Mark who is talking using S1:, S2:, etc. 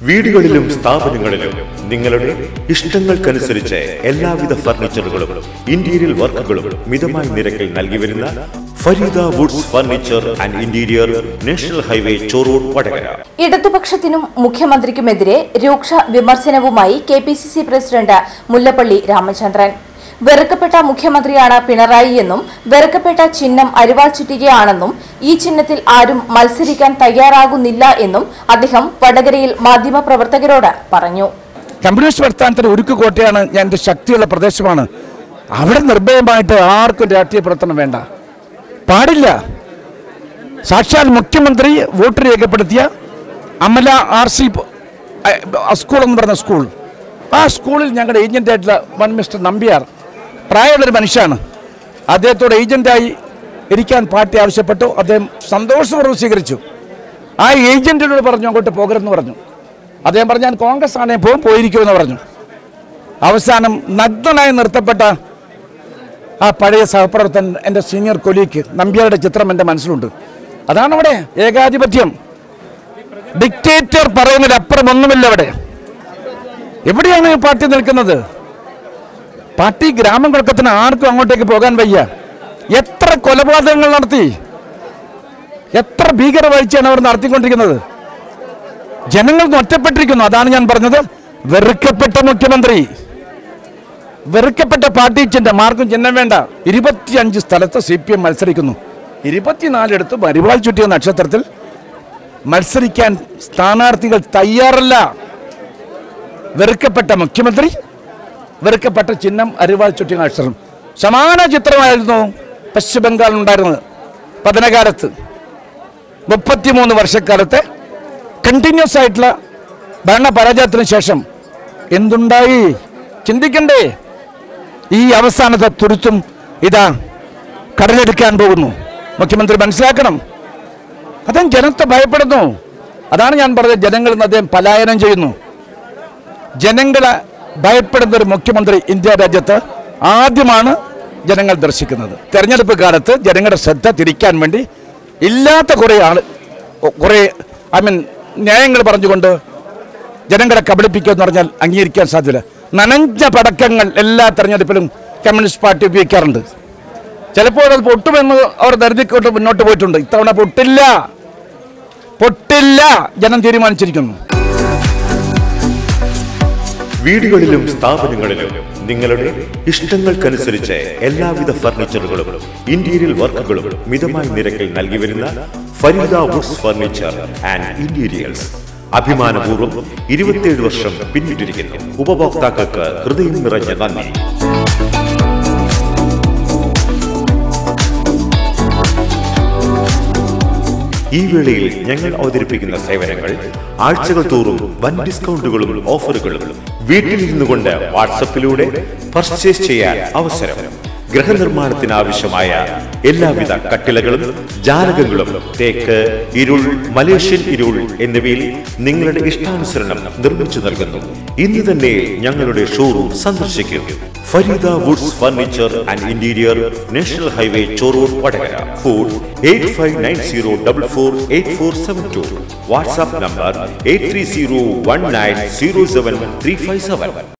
S1: വീടുകളിലും സ്ഥാപനങ്ങളിലും നിങ്ങളുടെ ഇഷ്ടങ്ങൾക്കനുസരിച്ച് എല്ലാവിധ ഫർണിച്ചറുകളും ഇന്റീരിയർ വർക്കുകളും മിതമായ നിരക്കിൽ നൽകി വരുന്ന Fareeda woods furniture and interior national highway Chorur Vadakara
S2: ഇടതുപക്ഷത്തിനും മുഖ്യമന്ത്രിക്കുമെതിരെ രൂക്ഷ വിമർശനവുമായി K P C C president Mullappally Ramachandran വെറുക്കപ്പെട്ട മുഖ്യമന്ത്രിയാണ് പിണറായി എന്നും വെറുക്കപ്പെട്ട ചിഹ്നം അരിവാൾ ചുറ്റികയാണെന്നും ഈ ചിഹ്നത്തിൽ ആരും മത്സരിക്കാൻ തയ്യാറാകുന്നില്ല എന്നും അദ്ദേഹം വടകരയിൽ മാധ്യമപ്രവർത്തകരോട് പറഞ്ഞു
S3: കമ്മ്യൂണിസ്റ്റ് പ്രസ്ഥാനത്തിന് ഉരുക്ക് കോട്ടയാണ് ഞാൻ എൻ്റെ ശക്തിയുള്ള പ്രദേശമാണ് അവിടെ നിർഭയമായിട്ട് ആർക്കും രാഷ്ട്രീയ പ്രവർത്തനം വേണ്ട പാടില്ല സാക്ഷാൽ മുഖ്യമന്ത്രി വോട്ട് രേഖപ്പെടുത്തിയ അമല ആർ സി സ്കൂൾ എന്ന് പറഞ്ഞ സ്കൂൾ ആ സ്കൂളിൽ ഞങ്ങളുടെ ഏജൻ്റായിട്ടുള്ള വൺ മിസ്റ്റർ നമ്പ്യാർ പ്രായമുള്ളൊരു മനുഷ്യനാണ് അദ്ദേഹത്തോട് ഏജൻ്റായി ഇരിക്കാൻ പാർട്ടി ആവശ്യപ്പെട്ടു അദ്ദേഹം സന്തോഷപൂർവ്വം സ്വീകരിച്ചു ആ ഏജൻറ്റിനോട് പറഞ്ഞു അങ്ങോട്ട് പോകരുതെന്ന് പറഞ്ഞു അദ്ദേഹം പറഞ്ഞു ഞാൻ കോൺഗ്രസ് ആണെങ്കിൽ പോകും പോയിരിക്കുമെന്ന് പറഞ്ഞു അവസാനം നഗ്നനായി നിർത്തപ്പെട്ട ആ പഴയ സഹപ്രവർത്തകൻ എൻ്റെ സീനിയർ കൊലീഗ് നമ്പ്യാരുടെ ചിത്രം എൻ്റെ മനസ്സിലുണ്ട് അതാണ് അവിടെ ഏകാധിപത്യം ഡിക്റ്റേറ്റർ പറയുന്നതിലപ്പുറം ഒന്നുമില്ല അവിടെ എവിടെയാണ് ഈ പാർട്ടി നിൽക്കുന്നത് പാർട്ടി ഗ്രാമങ്ങൾക്കത്തിന് ആർക്കും അങ്ങോട്ടേക്ക് പോകാൻ വയ്യ എത്ര കൊലപാതകങ്ങൾ നടത്തി എത്ര ഭീകരവാഴ്ചയാണ് അവർ നടത്തിക്കൊണ്ടിരിക്കുന്നത് ജനങ്ങൾ ഒറ്റപ്പെട്ടിരിക്കുന്നു അതാണ് ഞാൻ പറഞ്ഞത് വെറുക്കപ്പെട്ട മുഖ്യമന്ത്രി വെറുക്കപ്പെട്ട പാർട്ടി ചിഹ്നം മാർക്കും ചിഹ്നം വേണ്ട ഇരുപത്തിയഞ്ച് സ്ഥലത്ത് സി പി എം മത്സരിക്കുന്നു ഇരുപത്തിനാലിടത്ത് മരുവാൾ ചുറ്റിയ നക്ഷത്രത്തിൽ മത്സരിക്കാൻ സ്ഥാനാർത്ഥികൾ തയ്യാറല്ല വെറുക്കപ്പെട്ട മുഖ്യമന്ത്രി വെറുക്കപ്പെട്ട ചിഹ്നം അരിവാൾ ചുറ്റിയ നക്ഷത്രം സമാന ചിത്രമായിരുന്നു പശ്ചിമ ബംഗാളിൽ ഉണ്ടായിരുന്നത് പതനകാലത്ത് മുപ്പത്തിമൂന്ന് വർഷക്കാലത്തെ കണ്ടിന്യൂസ് ആയിട്ടുള്ള ഭരണപരാജയത്തിന് ശേഷം എന്തുണ്ടായി ചിന്തിക്കണ്ടേ ഈ അവസാനത്തെ തുരുത്തും ഇതാ കടലെടുക്കാൻ പോകുന്നു മുഖ്യമന്ത്രി മനസ്സിലാക്കണം അദ്ദേഹം ജനത്തെ ഭയപ്പെടുന്നു അതാണ് ഞാൻ പറഞ്ഞത് ജനങ്ങളിൽ നിന്ന് അദ്ദേഹം പലായനം ചെയ്യുന്നു ജനങ്ങളെ ഭയപ്പെടുന്ന ഒരു മുഖ്യമന്ത്രി ഇന്ത്യ രാജ്യത്ത് ആദ്യമാണ് ജനങ്ങൾ ദർശിക്കുന്നത് തെരഞ്ഞെടുപ്പ് കാലത്ത് ജനങ്ങളുടെ ശ്രദ്ധ തിരിക്കാൻ വേണ്ടി ഇല്ലാത്ത കുറേ ആൾ കുറേ ഐ മീൻ ന്യായങ്ങൾ പറഞ്ഞുകൊണ്ട് ജനങ്ങളെ കബളിപ്പിക്കുക എന്ന് പറഞ്ഞാൽ അംഗീകരിക്കാൻ സാധ്യത നനഞ്ഞ പടക്കങ്ങൾ എല്ലാ തെരഞ്ഞെടുപ്പിലും കമ്മ്യൂണിസ്റ്റ് പാർട്ടി ഉപയോഗിക്കാറുണ്ട് ചിലപ്പോൾ അത് പൊട്ടുമെന്ന് അവർ കരുതിക്കൊണ്ട് മുന്നോട്ട് പോയിട്ടുണ്ട് ഇത്തവണ പൊട്ടില്ല പൊട്ടില്ല ജനം തീരുമാനിച്ചിരിക്കുന്നു
S1: വീടുകളിലും സ്ഥാപനങ്ങളിലും നിങ്ങളുടെ ഇഷ്ടങ്ങൾക്കനുസരിച്ച് എല്ലാവിധ ഫർണിച്ചറുകളും ഇന്റീരിയർ വർക്കുകളും മിതമായ നിരക്കിൽ നൽകി വരുന്ന Fareeda woods furniture and interiors അഭിമാനപൂർവ്വം ഇരുപത്തിയേഴ് വർഷം പിന്നിട്ടിരിക്കുന്നു ഉപഭോക്താക്കൾക്ക് ഹൃദയം നിറഞ്ഞ നന്ദി ഈ വേളയിൽ ഞങ്ങൾ അവതരിപ്പിക്കുന്ന സേവനങ്ങൾ ആഴ്ചകൾ തോറും വൻ ഡിസ്കൗണ്ടുകളും ഓഫറുകളും വീട്ടിലിരുന്നു കൊണ്ട് വാട്സപ്പിലൂടെ പർച്ചേസ് ചെയ്യാൻ അവസരം ഗൃഹനിർമ്മാണത്തിന് ആവശ്യമായ എല്ലാവിധ കട്ടിലകളും ജാലകങ്ങളും തേക്ക് ഇരുൾ മലേഷ്യൻ ഇരുൾ എന്നിവയിൽ നിങ്ങളുടെ ഇഷ്ടാനുസരണം നിർമ്മിച്ചു നൽകുന്നു ഇന്ന് തന്നെ ഞങ്ങളുടെ ഷോറൂം സന്ദർശിക്കൂ Fareeda woods furniture and interior national highway Chorur Vadakara phone eight five nine zero double four eight four seven two WhatsApp number eight three zero one nine zero seven three five seven